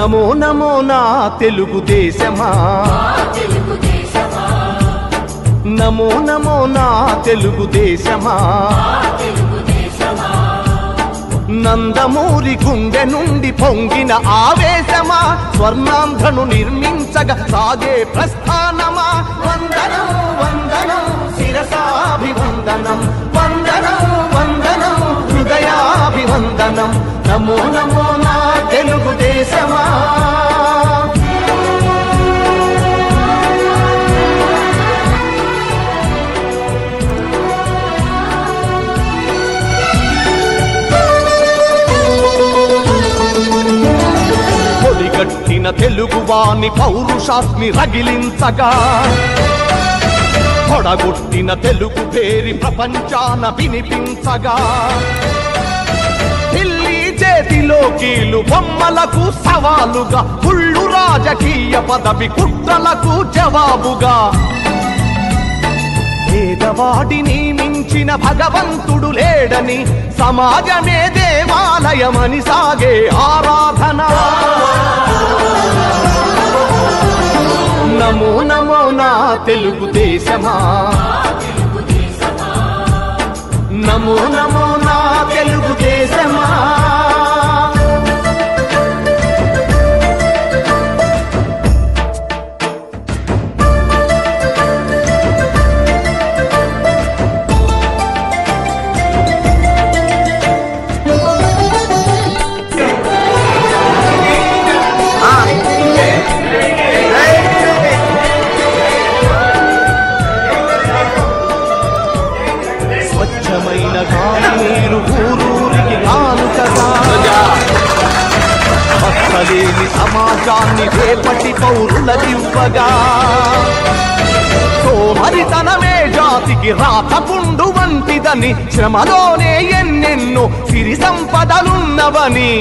నమో నమో నా తెలుగుదేశమా నమో నమో నా తెలుగుదేశమా నందమూరి గుండె నుండి పొంగిన ఆవేశమా స్వర్ణాంధ్రను నిర్మించగా సాగే ప్రస్థానమా వందనం వందనం శిరసాభివందనం వందనం వందనం హృదయాభివందనం నమో నమో నా తెలుగుదేశమా పొడిగట్టిన తెలుగువాని పౌరుషాస్మి రగిలించగా పొడగొట్టిన తెలుగు పేరి ప్రపంచాన వినిపించగా ఢిల్లీ చేతిలో కీలు బొమ్మలకు సవాలుగా కుళ్ళు రాజకీయ పదవి కుట్రలకు జవాబుగా పేదవాడిని మించిన భగవంతుడు లేడని సమాజమే దేవాలయమని సాగే ఆరాధన నమో నమో నా తెలుగుదేశమా నమో నమో నా తెలుగుదేశమా స్వచ్ఛమైన గాలి నీరు ఊరూరికి కానుకగా పక్కలేని సమాజాన్ని రేపటి పౌరులకివ్వగా సోమరితనమే జాతికి రాతపుండు వంటిదని శ్రమలోనే ఎన్నెన్నో సిరి సంపదలున్నవని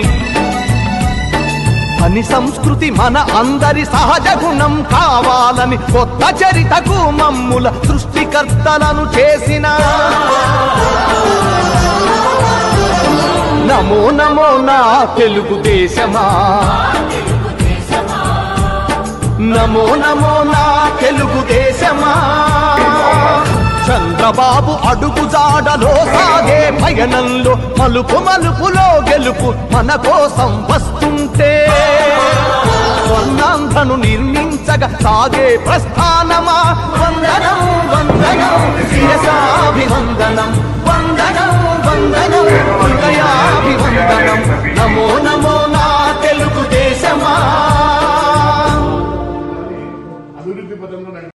పని సంస్కృతి మన అందరి సహజ గుణం కావాలని కొత్త చరితకు మమ్ముల సృష్టికర్తలను చేసిన నమో నమో నా తెలుగుదేశమా నమో నమో నా తెలుగుదేశమా చంద్రబాబు అడుగు జాడలో సాగే పయనంలో మలుపు మలుపులో గెలుపు మన కోసం వస్తుంటే స్వర్ణాంధ్రను నిర్మించగా సాగే ప్రస్థానమా వందనం వందనం శిరసాభివందనం వందనం వందనం హృదయాభివందనం నమో నమో నా తెలుగుదేశమా అభివృద్ధి పదంలో నడిపి